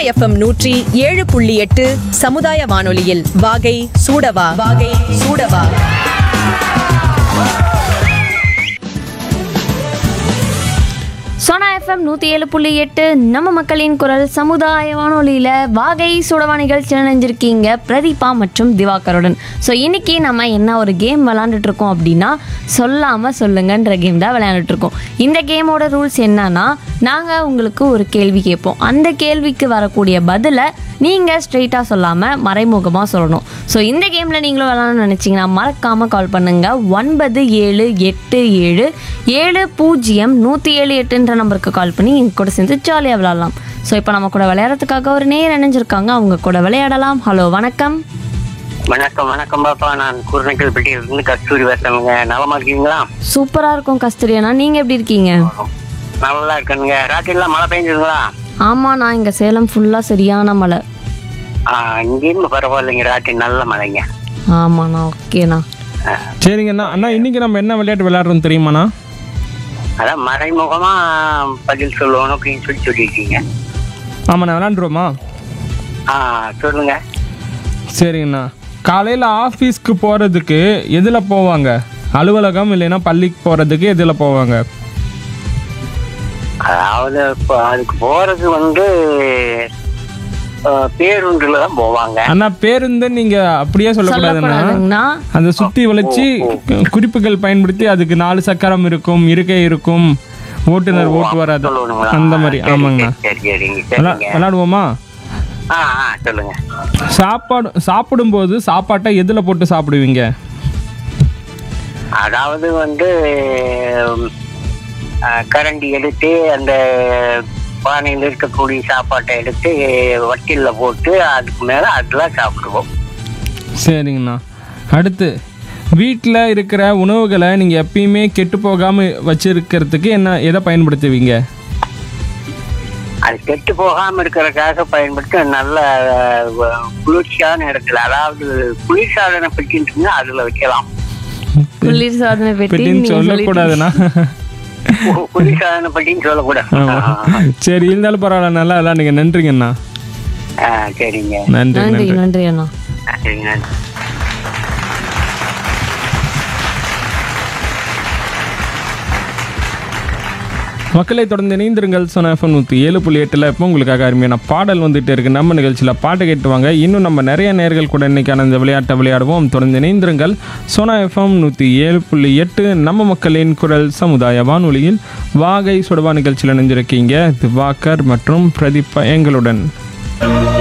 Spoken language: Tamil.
எஃப்எம் நூற்றி ஏழு புள்ளி எட்டு சமுதாய வானொலியில் வாகை சூடவா வாகை சூடவா சோனா எஃப்எம் நூற்றி ஏழு புள்ளி எட்டு நம்ம மக்களின் குரல் சமுதாய வானொலியில் வாகை சுடவா நிகழ்ச்சியில் நினைஞ்சிருக்கீங்க பிரதீபா மற்றும் திவாகருடன் ஸோ இன்னைக்கு நம்ம என்ன ஒரு கேம் விளாண்டுட்டு இருக்கோம் அப்படின்னா சொல்லாமல் சொல்லுங்கன்ற கேம் தான் விளையாண்டுட்டு இருக்கோம் இந்த கேமோட ரூல்ஸ் என்னன்னா நாங்கள் உங்களுக்கு ஒரு கேள்வி கேட்போம் அந்த கேள்விக்கு வரக்கூடிய பதிலை நீங்கள் ஸ்ட்ரெயிட்டாக சொல்லாமல் மறைமுகமாக சொல்லணும் ஸோ இந்த கேமில் நீங்களும் விளாடணும்னு நினச்சிங்கன்னா மறக்காமல் கால் பண்ணுங்கள் ஒன்பது ஏழு எட்டு ஏழு ஏழு பூஜ்ஜியம் நூற்றி ஏழு எட்டுன்ற நம்பருக்கு கால் பண்ணி எங்க கூட சேர்ந்து ஜாலியாக விளாட்லாம் ஸோ இப்போ நம்ம கூட விளையாடுறதுக்காக ஒரு நேர் இணைஞ்சிருக்காங்க அவங்க கூட விளையாடலாம் ஹலோ வணக்கம் வணக்கம் வணக்கம் பாப்பா நான் குருநக்கல்பட்டியில இருந்து கஸ்தூரி பேசுறேங்க நலமா இருக்கீங்களா சூப்பராக இருக்கும் கஸ்தூரியனா நீங்கள் எப்படி இருக்கீங்க நல்லா இருக்கணுங்க ராத்திரிலாம் மழை பெஞ்சதுங்களா ஆமாம் நான் இங்கே சேலம் ஃபுல்லாக சரியான மழை ஆ, இங்கேயும் பரவாயில்லைங்க ராத்திரி நல்ல மழைங்க ஆமாண்ணா ஓகேண்ணா சரிங்கண்ணா அண்ணா இன்னைக்கு நம்ம என்ன விளையாட்டு விளையாடுறோம் தெரியுமாண்ணா அதான் மறைமுகமா பதில் சொல்லணும் அப்படின்னு சொல்லி சொல்லியிருக்கீங்க ஆமாண்ணா விளையாண்டுருவோமா ஆ சொல்லுங்க சரிங்கண்ணா காலையில் ஆஃபீஸ்க்கு போகிறதுக்கு எதில் போவாங்க அலுவலகம் இல்லைன்னா பள்ளிக்கு போகிறதுக்கு எதில் போவாங்க அதாவது இப்போ அதுக்கு போறது வந்து ஆ, பேருந்துல தான் போவாங்க அண்ணா பேருந்து நீங்கள் அப்படியே சொல்லக்கூடாதுண்ணா சொல்லக்கூடாதுங்கண்ணா அந்த சுற்றி வளைச்சி குறிப்புகள் பயன்படுத்தி அதுக்கு நாலு சக்கரம் இருக்கும் இருக்கை இருக்கும் ஓட்டுநர் ஓட்டுவார் அது சொல்லணுங்களா அந்த மாதிரி சரி, ஆமாங்கண்ணா சரி சரிங்க விளா- சரிங்க விளையாடுவோமா ஆ ஆ சொல்லுங்க சாப்பாடு சாப்பிடும்போது சாப்பாட்டை எதில் போட்டு சாப்பிடுவீங்க அதாவது வந்து ம், ஆ, கரண்டி எடுத்து அந்த பானையில் இருக்கக்கூடிய சாப்பாட்டை எடுத்து வட்டில்ல போட்டு அதுக்கு மேல அதெல்லாம் சாப்பிடுவோம் சரிங்கண்ணா அடுத்து வீட்டில் இருக்கிற உணவுகளை நீங்கள் எப்பயுமே கெட்டு போகாமல் வச்சிருக்கிறதுக்கு என்ன எதை பயன்படுத்துவீங்க அது கெட்டு போகாம இருக்கிறதுக்காக பயன்படுத்தி நல்ல அஹ், குளிர்ச்சியான இடத்துல அதாவது குளிர்சாதன பெட்டின்னு அதுல வைக்கலாம் குளிர் சாதனை பெட்டி பெட்டின்னு நீங்க சொல்லிட்டீங்க. சொல்லக்கூடாதுண்ணா கு- குளிர்சாதன பெட்டின்னு சொல்லக்கூடாது ஆமாம் சரி இருந்தாலும் பரவாயில்ல நல்லா விளாண்டுங்க நன்றிங்கண்ணா ஆ, சரிங்க நன்றி நன்றி நன்றி நன்றி அண்ணா ஆ, சரிங்க நன்றி. மக்களை தொடர்ந்து இணைந்திருங்கள் சொன்ன எஃப்எம் நூற்றி ஏழு புள்ளி எட்டில் இப்போ உங்களுக்காக அருமையான பாடல் வந்துட்டு இருக்கு நம்ம நிகழ்ச்சியில் பாட்டு கேட்டுவாங்க இன்னும் நம்ம நிறைய நேர்கள் கூட இன்னைக்கான இந்த விளையாட்டை விளையாடுவோம் தொடர்ந்து இணைந்திருங்கள் சோனா எஃப்எம் நூற்றி ஏழு புள்ளி எட்டு நம்ம மக்களின் குரல் சமுதாய வானொலியில் வாகை சுடவா நிகழ்ச்சியில் இணைஞ்சிருக்கீங்க திவாகர் மற்றும் பிரதீப் எங்களுடன்